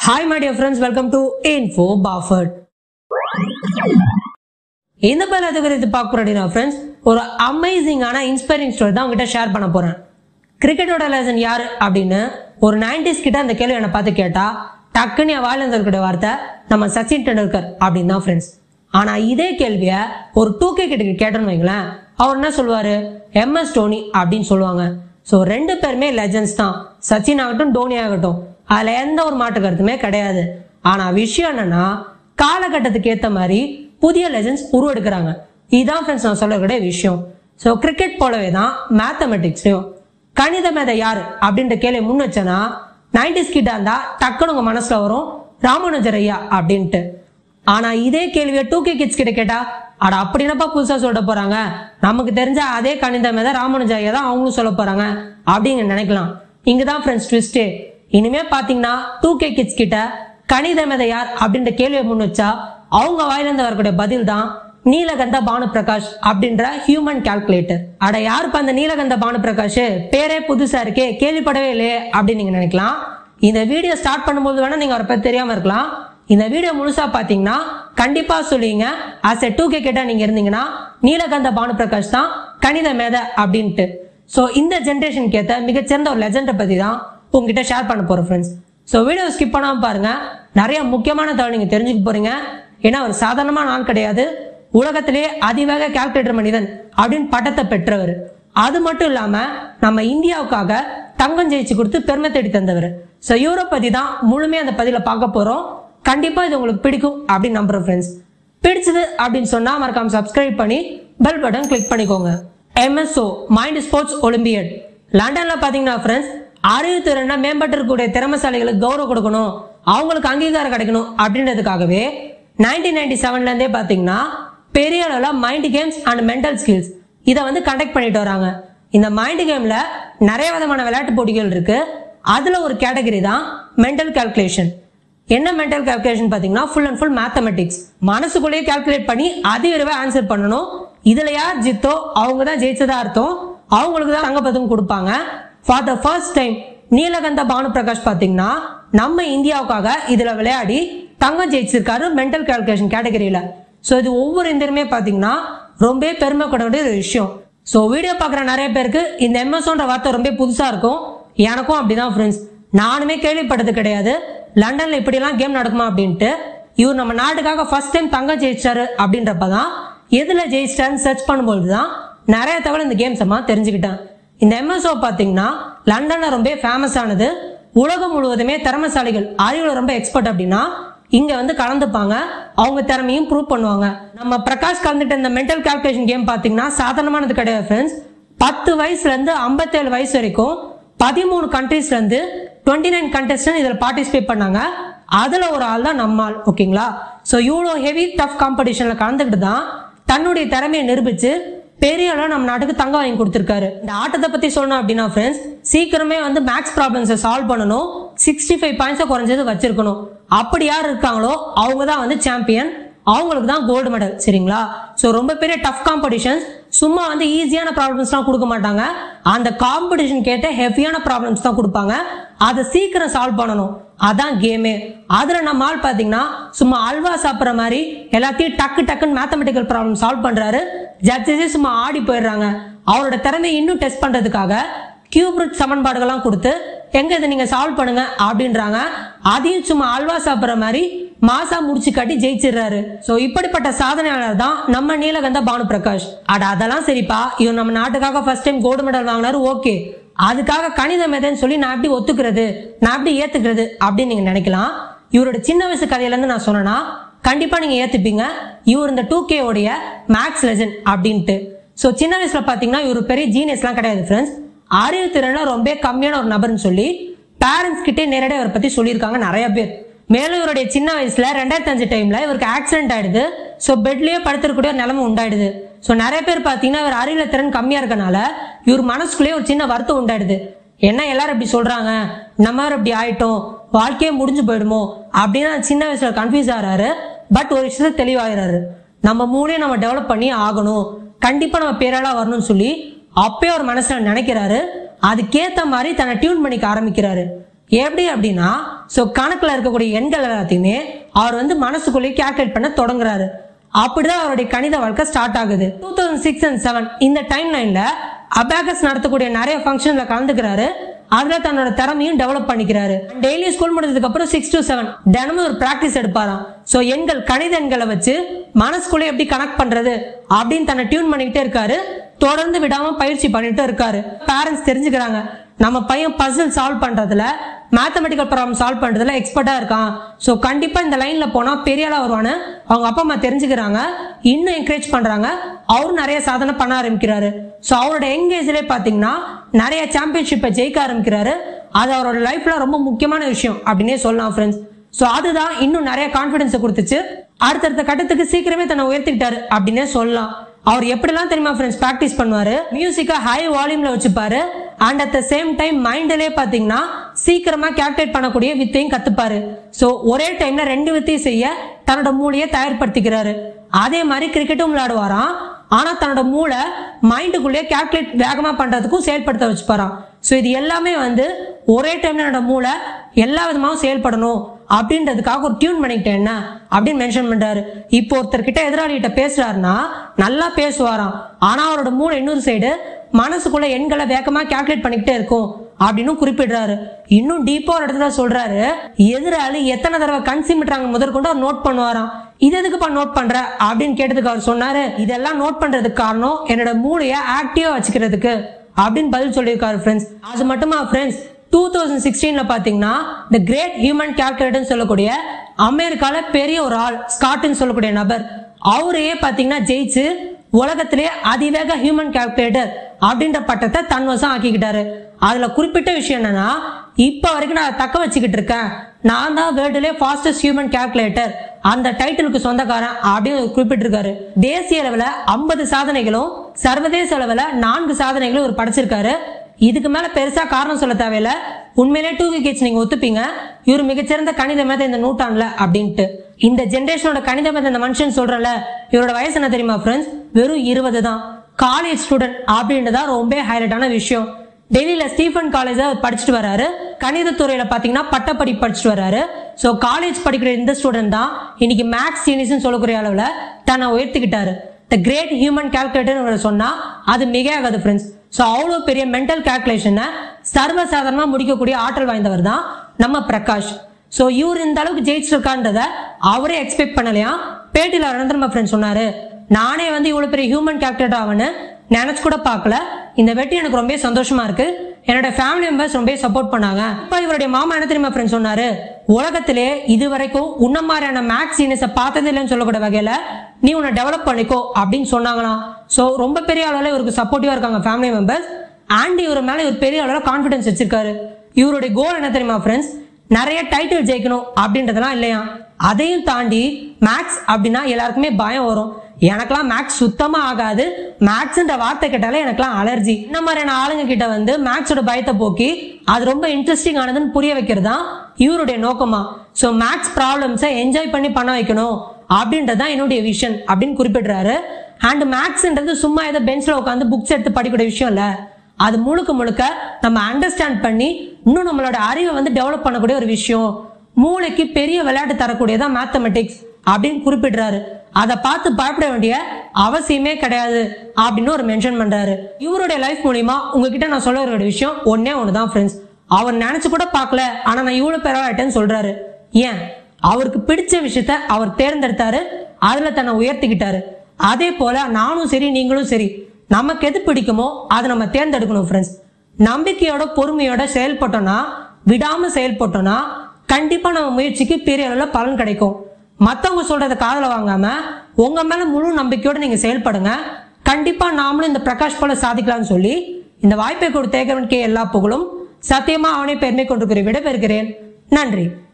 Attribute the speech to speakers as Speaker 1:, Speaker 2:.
Speaker 1: hi my dear friends welcome to info பாஃபர்ட் இந்த பேர் எது குறித்து பார்க்க போறோம் ஃப்ரெண்ட்ஸ் ஒரு அமேசிங்கான இன்ஸ்பைரிங் ஸ்டோரி தான் உங்ககிட்ட ஷேர் பண்ண போறேன் கிரிக்கெட்டோட லெசன் யார் அப்படின்னு ஒரு நைன்டிஸ் கிட்ட அந்த கேள்வி என்னை பார்த்து கேட்டா டக்குன்னு என் வாயில இருக்கக்கூடிய வார்த்தை நம்ம சச்சின் டெண்டுல்கர் அப்படின்னு தான் ஃப்ரெண்ட்ஸ் ஆனா இதே கேள்வியை ஒரு டூ கே கிட்ட கேட்டோன்னு வைங்களேன் அவர் என்ன சொல்லுவாரு எம்எஸ் டோனி அப்படின்னு சொல்லுவாங்க ஸோ ரெண்டு பேருமே லெஜண்ட்ஸ் தான் சச்சின் ஆகட்டும் டோனி ஆகட்டும் அதுல எந்த ஒரு மாற்று கருத்துமே கிடையாது ஆனா விஷயம் என்னன்னா காலகட்டத்துக்கு ஏத்த மாதிரி புதிய லெஜண்ட்ஸ் உருவெடுக்கிறாங்க இதுதான் ஃப்ரெண்ட்ஸ் நான் சொல்லக்கூடிய விஷயம் ஸோ கிரிக்கெட் போலவே தான் மேத்தமெட்டிக்ஸ்லையும் கணித மேதை யார் அப்படின்ற கேள்வி முன் வச்சேன்னா நைன்டிஸ் கிட்ட இருந்தா டக்குனு உங்க மனசுல வரும் ராமானுஜர் ஐயா அப்படின்ட்டு ஆனா இதே கேள்வியை டூ கே கிட்ஸ் கிட்ட கேட்டா அட அப்படி என்னப்பா புதுசா சொல்ல போறாங்க நமக்கு தெரிஞ்ச அதே கணித மேதை ராமானுஜர் ஐயா தான் அவங்களும் சொல்ல போறாங்க அப்படிங்க நினைக்கலாம் இங்கதான் ஃப்ரெண்ட்ஸ் ட்விஸ்டே இனிமே பாத்தீங்கன்னா டூ கே கிட்ஸ் கிட்ட கணித மேதை யார் அப்படின்ற கேள்வியை முன் வச்சா அவங்க வாயிலிருந்து வரக்கூடிய பதில் தான் நீலகந்த பானு பிரகாஷ் அப்படின்ற ஹியூமன் கால்குலேட்டர் அட யாருப்பா அந்த நீலகந்த பானு பிரகாஷ் பேரே புதுசா இருக்கே கேள்விப்படவே இல்லையே அப்படின்னு நீங்க நினைக்கலாம் இந்த வீடியோ ஸ்டார்ட் பண்ணும்போது வேணா நீங்க அவரை பத்தி தெரியாம இருக்கலாம் இந்த வீடியோ முழுசா பாத்தீங்கன்னா கண்டிப்பா சொல்லுவீங்க ஆஸ் எ டூ கே கேட்டா நீங்க இருந்தீங்கன்னா நீலகந்த பானு பிரகாஷ் தான் கணித மேதை அப்படின்ட்டு ஸோ இந்த ஜென்ரேஷனுக்கு ஏற்ற மிகச்சிறந்த ஒரு லெஜெண்டை பத்தி தான் உங்ககிட்ட ஷேர் பண்ண போறோம் ஃப்ரெண்ட்ஸ் ஸோ வீடியோ ஸ்கிப் பண்ணாம பாருங்க நிறைய முக்கியமான தகவல் நீங்க தெரிஞ்சுக்க போறீங்க ஏன்னா ஒரு சாதாரணமான ஆள் கிடையாது உலகத்திலேயே அதிவேக கால்குலேட்டர் மனிதன் அப்படின்னு பட்டத்தை பெற்றவர் அது மட்டும் இல்லாம நம்ம இந்தியாவுக்காக தங்கம் ஜெயிச்சு கொடுத்து பெருமை தேடி தந்தவர் ஸோ இவரை பத்தி தான் முழுமையா அந்த பதில பார்க்க போறோம் கண்டிப்பா இது உங்களுக்கு பிடிக்கும் அப்படின்னு நம்புறோம் ஃப்ரெண்ட்ஸ் பிடிச்சது அப்படின்னு சொன்னா மறக்காம சப்ஸ்கிரைப் பண்ணி பெல் பட்டன் கிளிக் பண்ணிக்கோங்க எம்எஸ்ஓ மைண்ட் ஸ்போர்ட்ஸ் ஒலிம்பியட் லண்டன்ல பாத்தீங்கன்னா ஃப்ரெண்ட்ஸ் அறிவு திறனை மேம்பட்டிருக்கக்கூடிய திறமசாலிகளுக்கு கௌரவம் கொடுக்கணும் அவங்களுக்கு அங்கீகாரம் கிடைக்கணும் அப்படின்றதுக்காகவே நைன்டீன் நைன்டி செவன்ல இருந்தே பாத்தீங்கன்னா பெரிய அளவில் mind games and mental skills இதை வந்து கண்டக்ட் பண்ணிட்டு வராங்க இந்த மைண்ட் கேம்ல நிறைய விதமான விளையாட்டு போட்டிகள் இருக்கு அதுல ஒரு கேட்டகரி தான் மென்டல் கால்குலேஷன் என்ன மென்டல் கால்குலேஷன் பாத்தீங்கன்னா ஃபுல் அண்ட் ஃபுல் மேத்தமெட்டிக்ஸ் மனசுக்குள்ளேயே கால்குலேட் பண்ணி அதிவிரைவா ஆன்சர் பண்ணணும் இதுல யார் ஜித்தோ அவங்க தான் ஜெயிச்சதா அர்த்தம் அவங்களுக்கு தான் தங்கப்பதக்கம் கொடுப்பாங்க for the first time Neelakantha Bhanu Prakash பாத்தீங்கன்னா நம்ம இந்தியாவுக்காக இதுல விளையாடி தங்கம் ஜெயிச்சிருக்காரு மென்டல் கால்குலேஷன் கேட்டகரியில ஸோ இது ஒவ்வொரு இந்தியருமே பாத்தீங்கன்னா ரொம்ப பெருமை கொண்ட வேண்டிய ஒரு விஷயம் ஸோ வீடியோ பார்க்குற நிறைய பேருக்கு இந்த எம்எஸ்ஓன்ற வார்த்தை ரொம்ப புதுசா இருக்கும் எனக்கும் அப்படிதான் ஃப்ரெண்ட்ஸ் நானுமே கேள்விப்பட்டது கிடையாது லண்டன்ல இப்படிலாம் கேம் நடக்குமா அப்படின்ட்டு இவர் நம்ம நாட்டுக்காக ஃபர்ஸ்ட் டைம் தங்கம் ஜெயிச்சாரு அப்படின்றப்பதான் எதுல ஜெயிச்சிட்டாருன்னு சர்ச் பண்ணும்போது தான் நிறைய தகவல் இந்த கேம்ஸ் எல்லாம் தெரிஞ்சுக்கிட்டேன் இந்த எம்எஸ்ஓ பார்த்தீங்கன்னா லண்டன்ல ரொம்ப ஃபேமஸ் ஆனது உலகம் முழுவதுமே திறமசாலிகள் அறிவுல ரொம்ப எக்ஸ்பர்ட் அப்படின்னா இங்க வந்து கலந்துப்பாங்க அவங்க திறமையும் ப்ரூவ் பண்ணுவாங்க நம்ம பிரகாஷ் கலந்துட்ட இந்த மென்டல் கால்குலேஷன் கேம் பாத்தீங்கன்னா சாதாரணமானது கிடையாது ஃப்ரெண்ட்ஸ் பத்து வயசுல இருந்து ஐம்பத்தேழு வயசு வரைக்கும் பதிமூணு கண்ட்ரீஸ்ல இருந்து டுவெண்ட்டி நைன் கண்டஸ்டன் இதுல பார்ட்டிசிபேட் பண்ணாங்க அதுல ஒரு ஆள் தான் நம்ம ஆள் ஓகேங்களா ஸோ இவ்வளோ ஹெவி டஃப் காம்படிஷன்ல கலந்துக்கிட்டு தான் தன்னுடைய திறமையை நிரூபிச்சு பெரிய அளவு நம்ம நாட்டுக்கு தங்கம் வாங்கி கொடுத்துருக்காரு இந்த ஆட்டத்தை பத்தி சொல்லணும் அப்படின்னா ஃப்ரெண்ட்ஸ் சீக்கிரமே வந்து மேக்ஸ் ப்ராப்ளம்ஸை சால்வ் பண்ணணும் சிக்ஸ்டி ஃபைவ் பாயிண்ட்ஸை குறைஞ்சது வச்சிருக்கணும் அப்படி யார் இருக்காங்களோ அவங்க தான் வந்து சாம்பியன் அவங்களுக்கு தான் கோல்டு மெடல் சரிங்களா ஸோ ரொம்ப பெரிய டஃப் காம்படிஷன்ஸ் சும்மா வந்து ஈஸியான ப்ராப்ளம்ஸ்லாம் கொடுக்க மாட்டாங்க அந்த காம்படிஷன் கேட்ட ஹெவியான ப்ராப்ளம்ஸ் தான் கொடுப்பாங்க அதை சீக்கிரம் சால்வ் பண்ணணும் அதான் கேமே அதுல நம்ம ஆள் பாத்தீங்கன்னா சும்மா அல்வா சாப்பிட்ற மாதிரி எல்லாத்தையும் டக்கு டக்குன்னு மேத்தமெட்டிக்கல் ப்ராப்ளம் சால்வ் பண்றாரு ஜட்ஜஸே சும்மா ஆடி போயிடுறாங்க அவரோட திறமையை இன்னும் டெஸ்ட் பண்றதுக்காக கியூப் ரூட் சமன்பாடுகள்லாம் கொடுத்து எங்க இதை நீங்க சால்வ் பண்ணுங்க அப்படின்றாங்க அதையும் சும்மா அல்வா சாப்பிட்ற மாதிரி மாசா முடிச்சு காட்டி ஜெயிச்சிடுறாரு சோ இப்படிப்பட்ட சாதனையாளர் தான் நம்ம நீலகந்த பானு பிரகாஷ் அட அதெல்லாம் சரிப்பா இவர் நம்ம நாட்டுக்காக ஃபர்ஸ்ட் டைம் கோல்டு மெடல் வாங்கினாரு ஓகே அதுக்காக கணித மேதைன்னு சொல்லி நான் எப்படி ஒத்துக்கிறது நான் எப்படி ஏத்துக்கிறது அப்படின்னு நீங்க நினைக்கலாம் இவரோட சின்ன வயசு கதையில இருந்து நான் சொன்னேன்னா கண்டிப்பா நீங்க ஏத்துப்பீங்க இவர் இந்த டூ கே உடைய மேக்ஸ் லெஜண்ட் அப்படின்ட்டு சோ சின்ன வயசுல பாத்தீங்கன்னா இவர் பெரிய ஜீனியஸ்லாம் கிடையாது ஃப்ரெண்ட்ஸ் அறிவு திறன்ல ரொம்ப கம்மியான ஒரு நபர்னு சொல்லி பேரண்ட்ஸ் கிட்டே நேரடியாக இவரை பத்தி சொல்லியிருக்காங்க நிறைய பேர் மேலும் இவருடைய சின்ன வயசுல ரெண்டாயிரத்தி அஞ்சு டைம்ல இவருக்கு ஆக்சிடென்ட் ஆயிடுது ஸோ பெட்லயே படுத்திருக்கக்கூடிய ஒரு நிலைமை உண்டாயிடுது ஸோ நிறைய பேர் பார்த்தீங்கன்னா இவர் அறிவுல திறன் கம்மியா இருக்கனால இவர் மனசுக்குள்ளேயே ஒரு சின்ன வருத்தம் உண்டாயிடுது என்ன எல்லாரும் இப்படி சொல்றாங்க நம்ம வேற இப்படி ஆயிட்டோம் வாழ்க்கையே முடிஞ்சு போயிடுமோ அப்படின்னு சின்ன வயசுல கன்ஃபியூஸ் ஆகிறாரு பட் ஒரு விஷயத்துல தெளிவாகிறாரு நம்ம மூளையை நம்ம டெவலப் பண்ணி ஆகணும் கண்டிப்பா நம்ம பேராளா வரணும்னு சொல்லி அப்பயே ஒரு மனசுல நினைக்கிறாரு அதுக்கேத்த மாதிரி தன்னை டியூன் பண்ணிக்க ஆரம்பிக்கிறாரு எப்படி அப்படின்னா ஸோ கணக்குல இருக்கக்கூடிய எண்கள் எல்லாத்தையுமே அவர் வந்து மனசுக்குள்ளேயே கேல்குலேட் பண்ண தொடங்குறாரு அப்படிதான் அவருடைய கணித வாழ்க்கை ஸ்டார்ட் ஆகுது two thousand six and seven இந்த டைம் லைன்ல அபாகஸ் நடத்தக்கூடிய நிறைய ஃபங்க்ஷன்ல கலந்துக்கிறாரு அதுல தன்னோட திறமையும் டெவலப் பண்ணிக்கிறாரு டெய்லி ஸ்கூல் முடிஞ்சதுக்கு அப்புறம் சிக்ஸ் டு செவன் தினமும் ஒரு பிராக்டிஸ் எடுப்பாராம் ஸோ எண்கள் கணித எண்களை வச்சு மனசுக்குள்ளே எப்படி கனெக்ட் பண்றது அப்படின்னு தன்னை டியூன் பண்ணிக்கிட்டே இருக்காரு தொடர்ந்து விடாம பயிற்சி பண்ணிட்டு இருக்காரு பேரண்ட்ஸ் தெரிஞ்சுக்கிறாங்க நம்ம பையன் பசில் சால்வ் பண்றதுல மேத்தமெட்டிக்கல் ப்ராப்ளம் சால்வ் பண்றதுல எக்ஸ்பர்ட்டா இருக்கான் ஸோ கண்டிப்பா இந்த லைன்ல போனா பெரிய ஆளா வருவான்னு அவங்க அப்பா அம்மா தெரிஞ்சுக்கிறாங்க இன்னும் என்கரேஜ் பண்றாங்க அவரும் நிறைய சாதனை பண்ண ஆரம்பிக்கிறாரு ஸோ அவரோட யங் ஏஜ்லேயே பார்த்தீங்கன்னா நிறைய சாம்பியன்ஷிப்பை ஜெயிக்க ஆரம்பிக்கிறாரு அது அவரோட லைஃப்ல ரொம்ப முக்கியமான விஷயம் அப்படின்னே சொல்லலாம் ஃப்ரெண்ட்ஸ் ஸோ அதுதான் இன்னும் நிறைய கான்ஃபிடன்ஸை கொடுத்துச்சு அடுத்தடுத்த கட்டத்துக்கு சீக்கிரமே தன்னை உயர்த்திக்கிட்டாரு அப்படின்னே சொல்லலாம் அவர் எப்படிலாம் தெரியுமா ஃப்ரெண்ட்ஸ் ப்ராக்டிஸ் பண்ணுவாரு மியூசிக்கை ஹை வால்யூம்ல வச்சுப்பாரு and at the same time மைண்ட்லயே பாத்தீங்கன்னா சீக்கிரமா கேல்குலேட் பண்ணக்கூடிய வித்தையும் கத்துப்பாரு ஸோ ஒரே டைம்ல ரெண்டு வித்தையும் செய்ய தன்னோட மூளையை தயார்படுத்திக்கிறாரு அதே மாதிரி கிரிக்கெட்டும் விளையாடுவாராம் ஆனா தன்னோட மூளை மைண்டுக்குள்ளேயே கேல்குலேட் வேகமா பண்றதுக்கும் செயல்படுத்த வச்சுப்பாராம் ஸோ இது எல்லாமே வந்து ஒரே டைம்ல என்னோட மூளை எல்லா விதமாகவும் செயல்படணும் அப்படின்றதுக்காக ஒரு டியூன் பண்ணிக்கிட்டேன் என்ன அப்படின்னு மென்ஷன் பண்றாரு இப்போ ஒருத்தர்கிட்ட எதிராளிகிட்ட பேசுறாருன்னா நல்லா பேசுவாராம் ஆனா அவரோட மூளை இன்னொரு சைடு மனசுக்குள்ள எண்களை வேகமா கால்குலேட் பண்ணிக்கிட்டே இருக்கும் அப்படின்னு குறிப்பிடுறாரு இன்னும் டீப்பா ஒரு இடத்துல சொல்றாரு எதிராளி எத்தனை தடவை கண் சிமிட்டுறாங்க முதற்கொண்டு அவர் நோட் பண்ணுவாராம் இது எதுக்குப்பா நோட் பண்ற அப்படின்னு கேட்டதுக்கு அவர் சொன்னாரு இதெல்லாம் நோட் பண்றதுக்கு காரணம் என்னோட மூளையை ஆக்டிவா வச்சுக்கிறதுக்கு அப்படின்னு பதில் சொல்லியிருக்காரு ஃப்ரெண்ட்ஸ் அது மட்டுமா ஃப்ரெண்ட்ஸ் டூ தௌசண்ட் சிக்ஸ்டீன்ல பாத்தீங்கன்னா த கிரேட் ஹியூமன் கேல்குலேட்டர்னு சொல்லக்கூடிய அமெரிக்கால பெரிய ஒரு ஆள் ஸ்காட்னு சொல்லக்கூடிய நபர் அவரையே பாத்தீங்கன்னா ஜெயிச்சு உலகத்திலே அதிவேக ஹியூமன் கால்குலேட்டர் அப்படின்ற பட்டத்தை தன்வசம் ஆக்கிக்கிட்டாரு அதுல குறிப்பிட்ட விஷயம் என்னன்னா இப்ப வரைக்கும் நான் அதை தக்க வச்சுக்கிட்டு இருக்கேன் நான் தான் வேர்ல்டுலே ஃபாஸ்டஸ்ட் ஹியூமன் கால்குலேட்டர் அந்த டைட்டிலுக்கு சொந்தக்காரன் அப்படின்னு அவர் குறிப்பிட்டிருக்காரு தேசிய அளவுல ஐம்பது சாதனைகளும் சர்வதேச அளவுல நான்கு சாதனைகளும் இவர் படைச்சிருக்காரு இதுக்கு மேல பெருசா காரணம் சொல்ல தேவையில்ல உண்மையிலே டூ கிட்ஸ் நீங்க ஒத்துப்பீங்க இவர் மிகச்சிறந்த கணித மேதை இந்த நூற்றாண்டுல அப்படின்ட்டு இந்த ஜென்ரேஷனோட கணித மேதை இந்த மனுஷன் சொல்றல இவரோட வயசு என்ன தெரியுமா ஃப்ரெண்ட்ஸ் வெறும் இருபது தான் காலேஜ் ஸ்டூடெண்ட் அப்படின்றதான் ரொம்ப ஹைலைட்டான விஷயம் டெல்லியில ஸ்டீஃபன் காலேஜ் படிச்சுட்டு வராரு கணித துறையில பாத்தீங்கன்னா பட்டப்படி படிச்சுட்டு வராரு ஸோ காலேஜ் படிக்கிற இந்த ஸ்டூடெண்ட் தான் இன்னைக்கு மேக்ஸ் சீனியர்ஸ் சொல்லக்கூடிய அளவுல தன்னை உயர்த்திக்கிட்டாரு த கிரேட் ஹியூமன் கால்குலேட்டர் சொன்னா அது மிக ஆகாது ஃப்ரெண்ட்ஸ் ஸோ அவ்வளோ பெரிய மென்டல் கால்குலேஷனை சர்வசாதாரணமாக முடிக்கக்கூடிய ஆற்றல் வாய்ந்தவர் தான் நம்ம பிரகாஷ் ஸோ இவர் இந்த அளவுக்கு ஜெயிச்சிருக்கான்றத அவரே எக்ஸ்பெக்ட் பண்ணலையா பேட்டியில் அனந்தரமா ஃப்ரெண்ட் சொன்னாரு நானே வந்து இவ்வளோ பெரிய ஹியூமன் கால்குலேட்டர் ஆவன்னு நினைச்சு கூட பார்க்கல இந்த வெற்றி எனக்கு ரொம்ப சந்தோஷமா இருக்கு என்னோட ஃபேமிலி மெம்பர்ஸ் ரொம்ப சப்போர்ட் பண்ணாங்க இப்போ இவருடைய மாமா என்ன தெரியுமா ஃப்ரெண்ட் சொன்னாரு உலகத்திலே இது வரைக்கும் உன்ன மாதிரியான மேக்ஸ் சீனியர்ஸை பார்த்தது இல்லைன்னு சொல்லக்கூடிய வகையில நீ உன்னை டெவலப் பண்ணிக்கோ அப்படின்னு சொன்னாங்களாம் ஸோ ரொம்ப பெரிய அளவில் இவருக்கு சப்போர்ட்டிவா இருக்காங்க ஃபேமிலி மெம்பர்ஸ் அண்ட் இவர் மேல இவர் பெரிய அளவில் கான்ஃபிடன்ஸ் வச்சிருக்காரு இவருடைய கோல் என்ன தெரியுமா ஃப்ரெண்ட்ஸ் நிறைய டைட்டில் ஜெயிக்கணும் அப்படின்றதெல்லாம் இல்லையா அதையும் தாண்டி மேக்ஸ் அப்படின்னா எல்லாருக்குமே பயம் வரும் எனக்கெல்லாம் மேக்ஸ் சுத்தமா ஆகாது மேக்ஸ்ன்ற வார்த்தை கேட்டாலே எனக்கெல்லாம் அலர்ஜி இந்த மாதிரியான ஆளுங்க கிட்ட வந்து மேக்ஸோட பயத்தை போக்கி அது ரொம்ப இன்ட்ரெஸ்டிங் ஆனதுன்னு புரிய வைக்கிறது தான் இவருடைய நோக்கமா ஸோ மேக்ஸ் ப்ராப்ளம்ஸை என்ஜாய் பண்ணி பண்ண வைக்கணும் அப்படின்றது தான் என்னுடைய விஷன் அப்படின்னு குறிப்பிடுறாரு அண்ட் மேக்ஸ்ன்றது சும்மா ஏதோ பெஞ்சில் உட்காந்து புக்ஸ் எடுத்து படிக்கக்கூடிய விஷயம் இல்லை அது முழுக்க முழுக்க நம்ம அண்டர்ஸ்டாண்ட் பண்ணி இன்னும் நம்மளோட அறிவை வந்து டெவலப் பண்ணக்கூடிய ஒரு விஷயம் மூளைக்கு பெரிய விளையாட்டு தரக்கூடியதான் மேத்தமெட்டிக்ஸ் அப்படின்னு குறிப்பிடுறாரு அதை பார்த்து பயப்பட வேண்டிய அவசியமே கிடையாது அப்படின்னு ஒரு மென்ஷன் பண்றாரு இவருடைய லைஃப் மூலியமா உங்ககிட்ட நான் சொல்ல வேண்டிய விஷயம் ஒன்னே ஒண்ணுதான் ஃப்ரெண்ட்ஸ் அவர் நினைச்சு கூட பார்க்கல ஆனா நான் இவ்வளவு பெறாட்டேன்னு சொல்றாரு ஏன் அவருக்கு பிடிச்ச விஷயத்த அவர் தேர்ந்தெடுத்தாரு அதுல தன்னை உயர்த்திக்கிட்டாரு அதே போல நானும் சரி நீங்களும் சரி நமக்கு எது பிடிக்குமோ அதை நம்ம தேர்ந்தெடுக்கணும் ஃப்ரெண்ட்ஸ் நம்பிக்கையோட பொறுமையோட செயல்பட்டோம்னா விடாம செயல்பட்டோம்னா கண்டிப்பா நம்ம முயற்சிக்கு பெரிய அளவுல பலன் கிடைக்கும் மத்தவங்க சொல்றத காதுல வாங்காம உங்க மேல முழு நம்பிக்கையோட நீங்க செயல்படுங்க கண்டிப்பா நாமளும் இந்த பிரகாஷ் போல சாதிக்கலாம்னு சொல்லி இந்த வாய்ப்பை கொடுத்த கே எல்லா புகழும் சத்தியமா அவனை பெருமை கொண்டிருக்கிற விட பெறுகிறேன் நன்றி